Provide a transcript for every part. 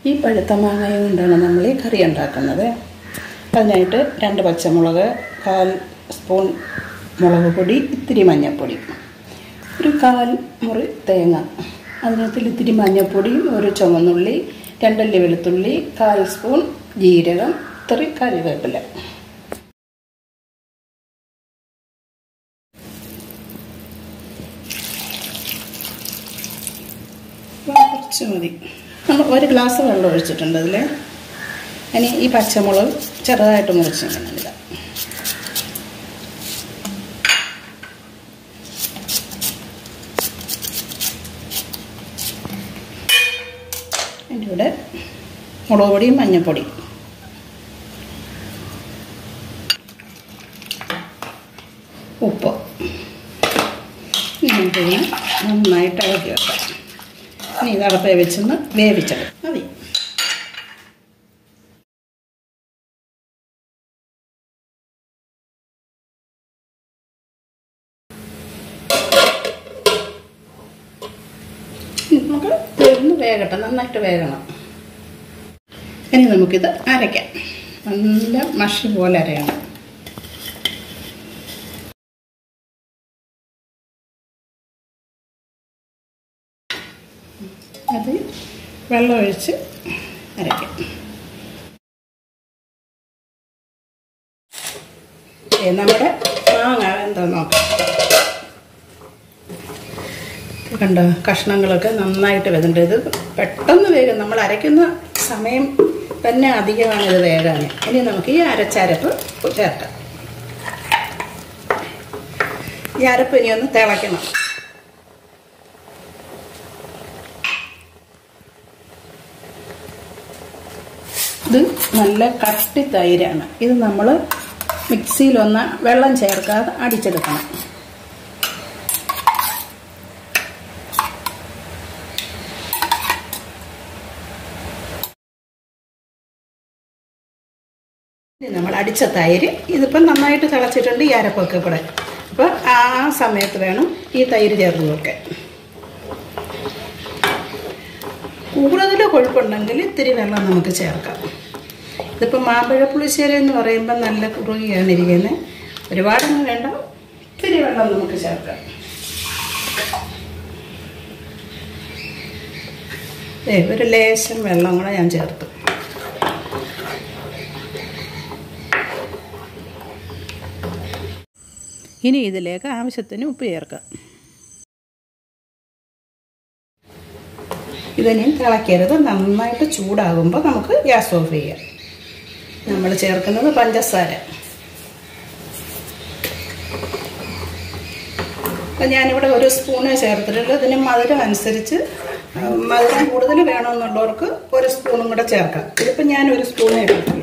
ഈ പഴുത്ത മാങ്ങ കൊണ്ടാണ് നമ്മൾ ഈ കറി ഉണ്ടാക്കുന്നത് അതിനായിട്ട് രണ്ട് പച്ചമുളക് കാൽ സ്പൂൺ മുളക് പൊടി ഇത്തിരി മഞ്ഞൾപ്പൊടി ഒരു കാൽ മുറി തേങ്ങ അതിനകത്തിൽ ഇത്തിരി മഞ്ഞൾപ്പൊടിയും ഒരു ചുവന്നുള്ളി രണ്ടല്ലി വെളുത്തുള്ളി കാൽ സ്പൂൺ ജീരകം ഇത്തിരി കറിവേപ്പില കുറച്ച് മതി നമ്മൾ ഒരു ഗ്ലാസ് വെള്ളം ഒഴിച്ചിട്ടുണ്ട് അതിൽ ഇനി ഈ പച്ചമുളക് ചെറുതായിട്ട് മുറിച്ചിട്ടുണ്ടെങ്കിൽ എൻ്റെ കൂടെ മുളക് പൊടിയും മഞ്ഞൾപ്പൊടി ഉപ്പ് ഇനി നമുക്കിതിനെ നന്നായിട്ട് ഇളക്കി വെക്കാം ഇനി ഇത് അടപ്പേ വെച്ചൊന്ന് വേവിച്ചെടുക്കും മതി നമുക്ക് ഒന്ന് വേകട്ടെ നന്നായിട്ട് വേകണം ഇനി നമുക്കിത് അരയ്ക്കാം നല്ല മഷി പോലെ അരയണം അത് വെള്ളം ഒഴിച്ച് അരയ്ക്കാം ഏ, നമ്മുടെ മാങ്ങ എന്താ നോക്കാം കണ്ടോ കഷ്ണങ്ങളൊക്കെ നന്നായിട്ട് വരുന്നുണ്ട് ഇത് പെട്ടെന്ന് വേഗം നമ്മൾ അരയ്ക്കുന്ന സമയം തന്നെ അധികമാണ് ഇത് വേഗാൻ ഇനി നമുക്ക് ഈ അരച്ചരപ്പ് ചേർക്കാം ഈ അരപ്പ് ഇനി ഒന്ന് തിളയ്ക്കണം ഇത് നല്ല കട്ടി തൈരാണ് ഇത് നമ്മൾ മിക്സിയിലൊന്ന് വെള്ളം ചേർക്കാതെ അടിച്ചെടുക്കണം ഇനി നമ്മൾ അടിച്ച തൈര് ഇതിപ്പം നന്നായിട്ട് തിളച്ചിട്ടുണ്ട് ഈ അരപ്പൊക്കെ കൂടെ അപ്പോൾ ആ സമയത്ത് വേണം ഈ തൈര് ചേർത്ത് വെക്കാൻ കൂടുതൽ കൊഴുപ്പുണ്ടെങ്കിൽ ഇത്തിരി വെള്ളം നമുക്ക് ചേർക്കാം ഇതിപ്പോൾ മാമ്പഴ പുളിശ്ശേരി എന്ന് പറയുമ്പോൾ നല്ല കുറുകിയാണ് ഇരിക്കുന്നത് ഒരുപാടൊന്നും വേണ്ട ഇത്തിരി വെള്ളം നമുക്ക് ചേർക്കാം ഏ ഒരു ലേശം വെള്ളം കൂടെ ഞാൻ ചേർത്തു ഇനി ഇതിലേക്ക് ആവശ്യത്തിന് ഉപ്പ് ചേർക്കാം ഇതിനി തിളക്കരുത് നന്നായിട്ട് ചൂടാകുമ്പോൾ നമുക്ക് ഗ്യാസ് ഓഫ് ചെയ്യാം നമ്മൾ ചേർക്കുന്നത് പഞ്ചസാര അപ്പം ഞാനിവിടെ ഒരു സ്പൂണേ ചേർത്തിട്ടുള്ളൂ ഇതിന് മധുരം അനുസരിച്ച് മധുരം കൂടുതൽ വേണമെന്നുള്ളവർക്ക് ഒരു സ്പൂണും കൂടെ ചേർക്കാം ഇതിപ്പോൾ ഞാൻ ഒരു സ്പൂണേ എടുത്തുള്ളൂ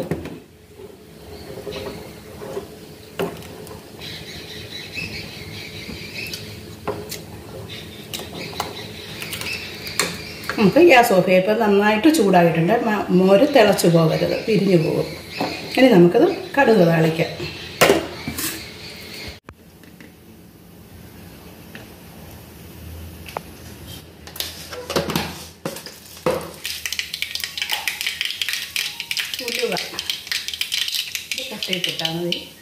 നമുക്ക് ഗ്യാസ് ഓഫ് ചെയ്യാം ഇപ്പം നന്നായിട്ട് ചൂടായിട്ടുണ്ട് മ- മോര് തിളച്ചു പോകരുത് പിരിഞ്ഞു പോകും ഇനി നമുക്കത് കടുക് താളിക്കാം ഉലുവ ഇത് കട്ടയിട്ടിട്ടാൽ മതി